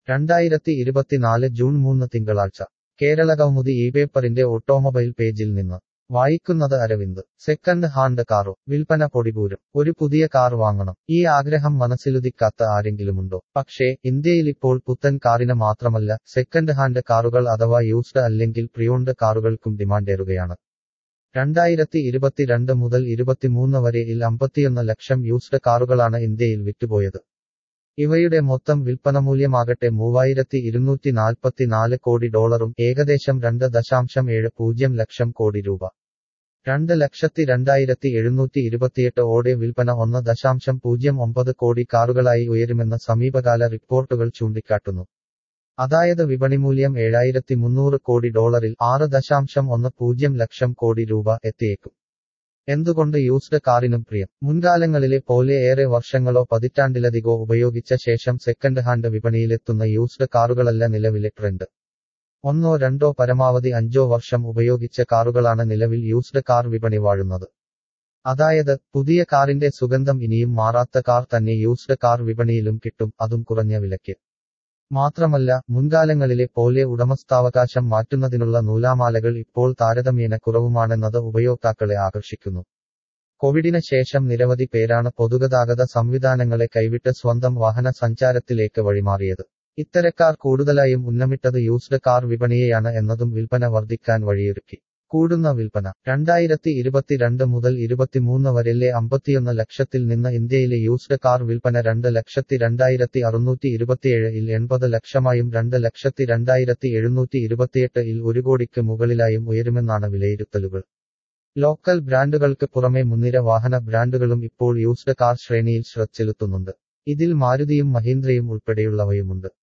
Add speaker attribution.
Speaker 1: രണ്ടായിരത്തി ഇരുപത്തിനാല് ജൂൺ മൂന്ന് തിങ്കളാഴ്ച കേരള കൗമുദി ഈ പേപ്പറിന്റെ ഓട്ടോമൊബൈൽ പേജിൽ നിന്ന് വായിക്കുന്നത് അരവിന്ദ് സെക്കൻഡ് ഹാൻഡ് കാറോ വിൽപ്പന പൊടിപൂരം ഒരു പുതിയ കാർ വാങ്ങണം ഈ ആഗ്രഹം മനസ്സിലുദിക്കാത്ത ആരെങ്കിലുമുണ്ടോ പക്ഷേ ഇന്ത്യയിലിപ്പോൾ പുത്തൻ കാറിന് മാത്രമല്ല സെക്കൻഡ് ഹാൻഡ് കാറുകൾ അഥവാ യൂസ്ഡ് അല്ലെങ്കിൽ പ്രിയോൺഡ് കാറുകൾക്കും ഡിമാൻഡേറുകയാണ് രണ്ടായിരത്തി ഇരുപത്തിരണ്ട് മുതൽ ഇരുപത്തിമൂന്ന് വരെയിൽ അമ്പത്തിയൊന്ന് ലക്ഷം യൂസ്ഡ് കാറുകളാണ് ഇന്ത്യയിൽ വിറ്റുപോയത് ഇവയുടെ മൊത്തം വിൽപ്പന മൂല്യമാകട്ടെ മൂവായിരത്തി ഇരുന്നൂറ്റി നാൽപ്പത്തിനാല് കോടി ഡോളറും ഏകദേശം രണ്ട് ദശാംശം ഏഴ് പൂജ്യം ലക്ഷം കോടി രൂപ രണ്ട് ലക്ഷത്തി രണ്ടായിരത്തി എഴുന്നൂറ്റി ഇരുപത്തിയെട്ട് ഓടെ വിൽപ്പന ഒന്ന് ദശാംശം പൂജ്യം ഒമ്പത് കോടി കാറുകളായി ഉയരുമെന്ന് സമീപകാല റിപ്പോർട്ടുകൾ ചൂണ്ടിക്കാട്ടുന്നു അതായത് വിപണിമൂല്യം ഏഴായിരത്തി മുന്നൂറ് കോടി ഡോളറിൽ ആറ് ദശാംശം ഒന്ന് പൂജ്യം ലക്ഷം കോടി രൂപ എത്തിയേക്കും എന്തുകൊണ്ട് യൂസ്ഡ് കാറിനും പ്രിയം മുൻകാലങ്ങളിലെ പോലെ ഏറെ വർഷങ്ങളോ പതിറ്റാണ്ടിലധികോ ഉപയോഗിച്ച ശേഷം സെക്കൻഡ് ഹാൻഡ് വിപണിയിലെത്തുന്ന യൂസ്ഡ് കാറുകളല്ല നിലവിലെ ട്രെൻഡ് ഒന്നോ രണ്ടോ പരമാവധി അഞ്ചോ വർഷം ഉപയോഗിച്ച കാറുകളാണ് നിലവിൽ യൂസ്ഡ് കാർ വിപണി വാഴുന്നത് അതായത് പുതിയ കാറിന്റെ സുഗന്ധം ഇനിയും മാറാത്ത കാർ തന്നെ യൂസ്ഡ് കാർ വിപണിയിലും കിട്ടും അതും കുറഞ്ഞ വിലയ്ക്ക് മാത്രമല്ല മുൻകാലങ്ങളിലെ പോലെ ഉടമസ്ഥാവകാശം മാറ്റുന്നതിനുള്ള നൂലാമാലകൾ ഇപ്പോൾ താരതമ്യേന കുറവുമാണെന്നത് ഉപയോക്താക്കളെ ആകർഷിക്കുന്നു കോവിഡിന് ശേഷം നിരവധി പേരാണ് പൊതുഗതാഗത സംവിധാനങ്ങളെ കൈവിട്ട് സ്വന്തം വാഹന സഞ്ചാരത്തിലേക്ക് വഴിമാറിയത് ഇത്തരക്കാർ കൂടുതലായും ഉന്നമിട്ടത് യൂസ്ഡ് കാർ വിപണിയെയാണ് എന്നതും വിൽപ്പന വർദ്ധിക്കാൻ വഴിയൊരുക്കി കൂടുന്ന വിൽപ്പന രണ്ടായിരത്തി ഇരുപത്തിരണ്ട് മുതൽ ഇരുപത്തിമൂന്ന് വരെയിലെ അമ്പത്തിയൊന്ന് ലക്ഷത്തിൽ നിന്ന് ഇന്ത്യയിലെ യൂസ്ഡ് കാർ വിൽപ്പന രണ്ട് ലക്ഷത്തി രണ്ടായിരത്തി അറുന്നൂറ്റി ഇരുപത്തിയേഴ് ഇൽ എൺപത് ലക്ഷമായും രണ്ട് ലക്ഷത്തി രണ്ടായിരത്തി എഴുന്നൂറ്റി ഇരുപത്തിയെട്ട് ഇൽ ഒരു കോടിക്ക് മുകളിലായും ഉയരുമെന്നാണ് വിലയിരുത്തലുകൾ ലോക്കൽ ബ്രാൻഡുകൾക്ക് പുറമെ മുൻനിര വാഹന ബ്രാൻഡുകളും ഇപ്പോൾ യൂസ്ഡ് കാർ ശ്രേണിയിൽ ശ്രദ്ധ ചെലുത്തുന്നുണ്ട് ഇതിൽ മാരുതിയും മഹീന്ദ്രയും ഉൾപ്പെടെയുള്ളവയുമുണ്ട്